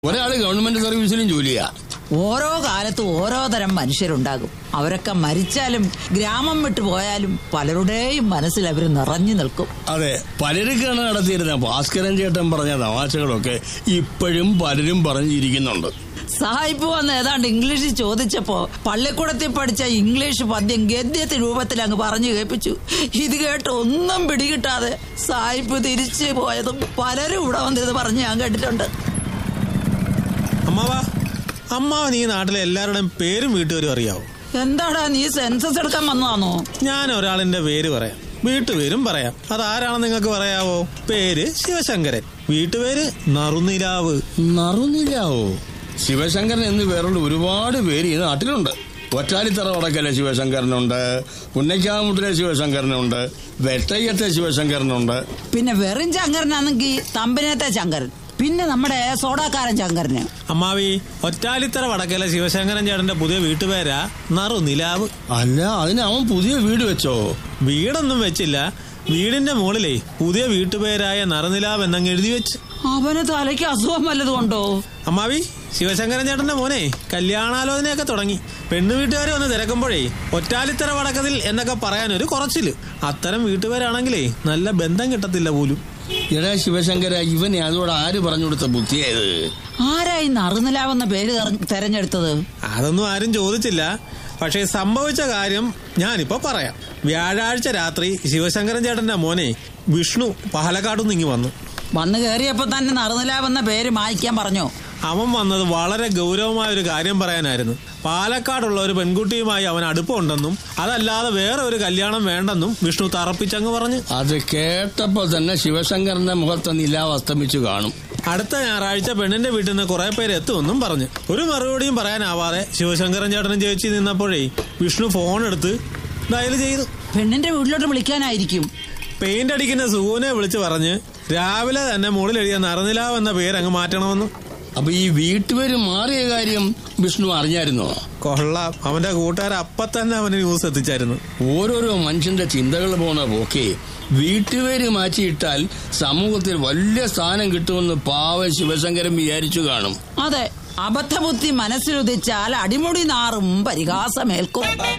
ഒരാള് ഗവൺമെന്റ് സർവീസിലും ജോലിയാ ഓരോ കാലത്തും ഓരോ തരം മനുഷ്യരുണ്ടാകും അവരൊക്കെ മരിച്ചാലും ഗ്രാമം വിട്ടു പോയാലും പലരുടെയും മനസ്സിൽ അവർ നിറഞ്ഞു നിൽക്കും അതെ പലരൊക്കെയാണ് നടത്തിയിരുന്ന ഭാസ്കരൻ ചേട്ടൻ പറഞ്ഞ തമാശകളൊക്കെ ഇപ്പോഴും പലരും പറഞ്ഞിരിക്കുന്നുണ്ട് സായിപ്പ് വന്ന് ഏതാണ്ട് ഇംഗ്ലീഷിൽ ചോദിച്ചപ്പോ പള്ളിക്കൂടത്തിൽ പഠിച്ച ഇംഗ്ലീഷ് പദ്യം ഗദ്യത്തെ രൂപത്തിൽ അങ്ങ് പറഞ്ഞു കേൾപ്പിച്ചു ഇത് കേട്ട് ഒന്നും പിടികിട്ടാതെ സായിപ്പ് തിരിച്ചു പോയതും പലരും ഇവിടെ വന്നിത് പറഞ്ഞ് ഞാൻ കേട്ടിട്ടുണ്ട് അമ്മാവാ അമ്മാവൻ ഈ നാട്ടിലെ എല്ലാവരുടെയും പേരും വീട്ടുപേരും അറിയാവോ എന്താടാ നീ സെൻസസ് എടുക്കാൻ വന്നതാണോ ഞാൻ ഒരാളിന്റെ പേര് പറയാം വീട്ടുപേരും പറയാം അതാരാണെന്ന് നിങ്ങൾക്ക് പറയാവോ പേര് ശിവശങ്കരൻ വീട്ടുപേര് നറുനിലാവ് നറുന്നില്ലാവോ ശിവശങ്കരൻ എന്ന് പേരുള്ള ഒരുപാട് പേര് ഈ നാട്ടിലുണ്ട് ഒറ്റാലിത്തറ വടക്കലെ ശിവശങ്കരനുണ്ട് പുന്നയ്ക്കാമുട്ടിലെ ശിവശങ്കരനുണ്ട് വെട്ടയ്യത്തെ ശിവശങ്കരനുണ്ട് പിന്നെ വെറും ചങ്കരനാണെങ്കിൽ തമ്പനത്തെ ചങ്കരൻ പിന്നെ നമ്മുടെ സോഡാക്കാരൻ ചങ്കരന് അമ്മാവി ഒറ്റാലിത്തറ വടക്കലെ ശിവശങ്കരൻ ചേട്ടന്റെ പുതിയ വീട്ടുപേരാ നറുനിലാവ് അല്ല അതിന് അവൻ പുതിയ വീട് വെച്ചോ വീടൊന്നും വെച്ചില്ല വീടിന്റെ മുകളിലേ പുതിയ വീട്ടുപേരായ നറുനിലാവ് എന്നങ്ങ് എഴുതി വെച്ച് അവന് തലയ്ക്ക് അസുഖം വല്ലതും ഉണ്ടോ അമ്മാവി ശിവശങ്കരൻ ചേട്ടന്റെ മോനെ കല്യാണാലോചനയൊക്കെ തുടങ്ങി പെണ്ണു വീട്ടുകാർ വന്ന് തിരക്കുമ്പോഴേ ഒറ്റാലിത്തറ വടക്കതിൽ എന്നൊക്കെ പറയാൻ ഒരു കുറച്ചില് അത്തരം വീട്ടുപേരാണെങ്കിലേ നല്ല ബന്ധം കിട്ടത്തില്ല പോലും എടാ ശിവശങ്കര ഇവനെ അതോടെ ആര് പറഞ്ഞു കൊടുത്ത ബുദ്ധിയായത് ആരായി നറുനിലാവെന്ന പേര് തെര- തെരഞ്ഞെടുത്തത് അതൊന്നും ആരും ചോദിച്ചില്ല പക്ഷേ സംഭവിച്ച കാര്യം ഞാനിപ്പോ പറയാം വ്യാഴാഴ്ച രാത്രി ശിവശങ്കരൻ ചേട്ടന്റെ മോനെ വിഷ്ണു പാലക്കാട്ടുനിന്ന് ഇങ്ങി വന്നു വന്നു കയറിയപ്പോ തന്നെ നറുനിലാവെന്ന പേര് മായ്ക്കാൻ പറഞ്ഞോ അവൻ വന്നത് വളരെ ഗൗരവമായ ഒരു കാര്യം പറയാനായിരുന്നു പാലക്കാടുള്ള ഒരു പെൺകുട്ടിയുമായി അവൻ അടുപ്പമുണ്ടെന്നും അതല്ലാതെ വേറെ ഒരു കല്യാണം വേണ്ടെന്നും വിഷ്ണു തറപ്പിച്ചങ്ങ് പറഞ്ഞു അത് കേട്ടപ്പോ തന്നെ ശിവശങ്കരന്റെ മുഖത്ത് നിലാവ് അസ്തമിച്ചു കാണും അടുത്ത ഞായറാഴ്ച പെണ്ണിന്റെ വീട്ടിൽ നിന്ന് കുറെ പേര് എത്തുമെന്നും പറഞ്ഞു ഒരു മറുപടിയും പറയാനാവാതെ ശിവശങ്കരൻ ചേട്ടനും ചേച്ചി നിന്നപ്പോഴേ വിഷ്ണു ഫോൺ എടുത്ത് ഡയൽ ചെയ്തു പെണ്ണിന്റെ വീട്ടിലോട്ട് വിളിക്കാനായിരിക്കും പെയിന്റ് അടിക്കുന്ന സുഗുനെ വിളിച്ച് പറഞ്ഞ് രാവിലെ തന്നെ മുകളിൽ എഴുതിയ നറുനിലാവ് എന്ന പേര് അങ്ങ് മാറ്റണമെന്ന് അപ്പൊ ഈ വീട്ടുപേര് മാറിയ കാര്യം വിഷ്ണു അറിഞ്ഞായിരുന്നോ കൊള്ളാം അവന്റെ കൂട്ടുകാർ അപ്പൊ തന്നെ അവന് ന്യൂസ് എത്തിച്ചായിരുന്നു ഓരോരോ മനുഷ്യന്റെ ചിന്തകൾ പോണ പോക്കെ വീട്ടുപേര് മാറ്റിയിട്ടാൽ സമൂഹത്തിൽ വലിയ സ്ഥാനം കിട്ടുമെന്ന് പാവ ശിവശങ്കരൻ വിചാരിച്ചു കാണും അതെ അബദ്ധബുദ്ധി മനസ്സിലുദിച്ചാൽ അടിമുടി നാറും പരിഹാസമേൽക്കും